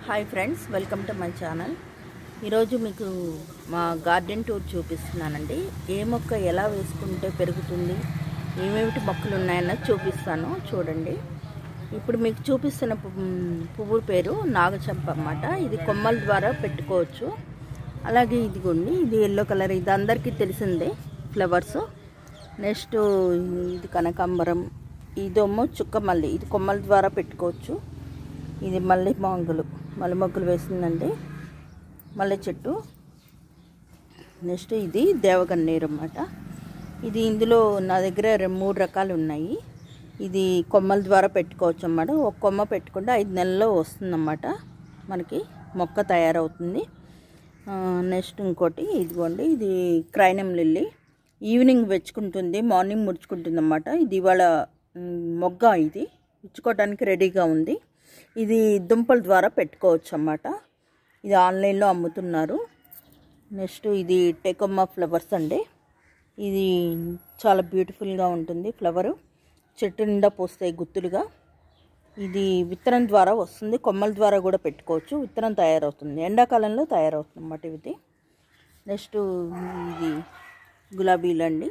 hi friends welcome to my channel ఈరోజు మీకు మా గార్డెన్ టూర్ చూపిస్తున్నానండి ఏ మొక్క ఎలా వేసుకుంటే పెరుగుతుంది ఏమేమిటి మొక్కలు ఉన్నాయన్నది చూపిస్తాను చూడండి ఇప్పుడు మీకు చూపిస్తున్న పు- పువ్వు పేరు నాగచంప అన్నమాట ఇది కొమ్మల ద్వారా పెట్టుకోవచ్చు అలాగే ఇదిగోండి ఇది ఎల్లో కలర్ ఇది అందరికీ తెలిసిందే ఫ్లవర్స్ నెక్స్ట్ ఇది కనకాంబరం ఇదేమో చుక్క మల్లి ఇది కొమ్మల ద్వారా పెట్టుకోవచ్చు ఇది మల్లె మొగ్గలు మల్లె మొగ్గలు వేసిందండి మల్లె చెట్టు నెక్స్ట్ ఇది దేవగన్నేరు అన్నమాట ఇది ఇందులో నా దగ్గర రెండు మూడు రకాలు ఉన్నాయి ఇది కొమ్మల ద్వారా పెట్టుకోవచ్చు అన్నమాట ఒక కొమ్మ పెట్టుకుంటే ఐదు నెలల్లో వస్తుందన్నమాట మనకి మొక్క తయారవుతుంది ఆ, నెక్స్ట్ ఇంకోటి ఇదిగోండి ఇది క్రైనం లిల్లీ ఈవినింగ్ వెచ్చుకుంటుంది మార్నింగ్ ముడుచుకుంటుంది అన్నమాట ఇది ఇవాళ మ్, మొగ్గ ఇది ఇచ్చుకోవడానికి రెడీగా ఉంది ఇది దుంపల ద్వారా పెట్టుకోవచ్చు అన్నమాట ఇది ఆన్లైన్లో అమ్ముతున్నారు నెక్స్ట్ ఇది టెకొమ్మ ఫ్లవర్స్ అండి ఇది చాలా బ్యూటిఫుల్గా ఉంటుంది ఫ్లవరు చెట్టు నిండా పోస్తాయి గుత్తులుగా ఇది విత్తనం ద్వారా వస్తుంది కొమ్మల ద్వారా కూడా పెట్టుకోవచ్చు విత్తనం తయారవుతుంది ఎండాకాలంలో తయారవుతుంది అన్నమాట ఇది నెక్స్ట్ ఇది గులాబీలు అండి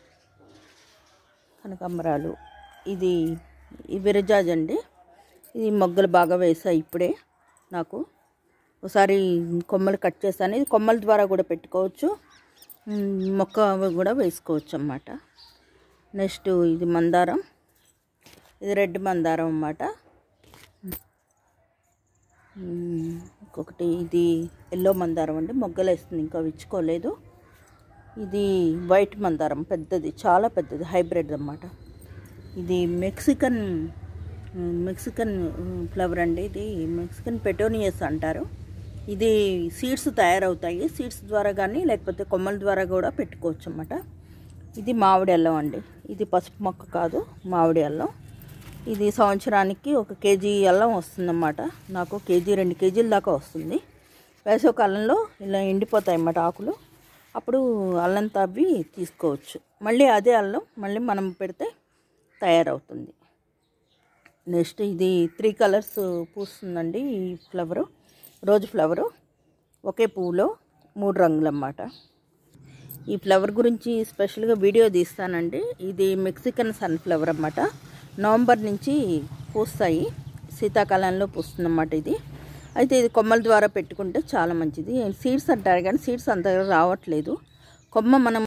కనకాంబరాలు ఇది ఈ విరజాజ్ అండి ఇది మొగ్గలు బాగా వేసాయి ఇప్పుడే నాకు ఒకసారి కొమ్మలు కట్ చేస్తాను ఇది కొమ్మల ద్వారా కూడా పెట్టుకోవచ్చు మ్, మొక్క కూడా వేసుకోవచ్చు అన్నమాట నెక్స్ట్ ఇది మందారం ఇది రెడ్ మందారం అన్నమాట మ్, ఇంకొకటి ఇది ఎల్లో మందారం అండి మొగ్గలు వేస్తుంది ఇంకా విచ్చుకోలేదు ఇది వైట్ మందారం పెద్దది చాలా పెద్దది హైబ్రిడ్ అన్నమాట ఇది మెక్సికన్ మెక్సికన్ ఫ్లవర్ అండి ఇది మెక్సికన్ పెటోనియస్ అంటారు ఇది సీడ్స్ తయారవుతాయి సీడ్స్ ద్వారా కానీ లేకపోతే కొమ్మల ద్వారా కూడా పెట్టుకోవచ్చు అన్నమాట ఇది మామిడి అల్లం అండి ఇది పసుపు మొక్క కాదు మామిడి అల్లం ఇది సంవత్సరానికి ఒక కేజీ అల్లం వస్తుందన్నమాట నాకు కేజీ రెండు కేజీల దాకా వస్తుంది వేసవకాలంలో ఇలా ఎండిపోతాయి అన్నమాట ఆకులు అప్పుడు అల్లం తవ్వి తీసుకోవచ్చు మళ్ళీ అదే అల్లం మళ్ళీ మనం పెడితే తయారవుతుంది నెక్స్ట్ ఇది త్రీ కలర్స్ పూస్తుందండి ఈ ఫ్లవరు రోజు ఫ్లవరు ఒకే పువ్వులో మూడు రంగులు అన్నమాట ఈ ఫ్లవర్ గురించి స్పెషల్గా వీడియో తీస్తానండి ఇది మెక్సికన్ సన్ ఫ్లవర్ అన్నమాట నవంబర్ నుంచి పూస్తాయి శీతాకాలంలో పూస్తుందన్నమాట ఇది అయితే ఇది కొమ్మల ద్వారా పెట్టుకుంటే చాలా మంచిది సీడ్స్ అంటారు కానీ సీడ్స్ అంతగా రావట్లేదు కొమ్మ మనం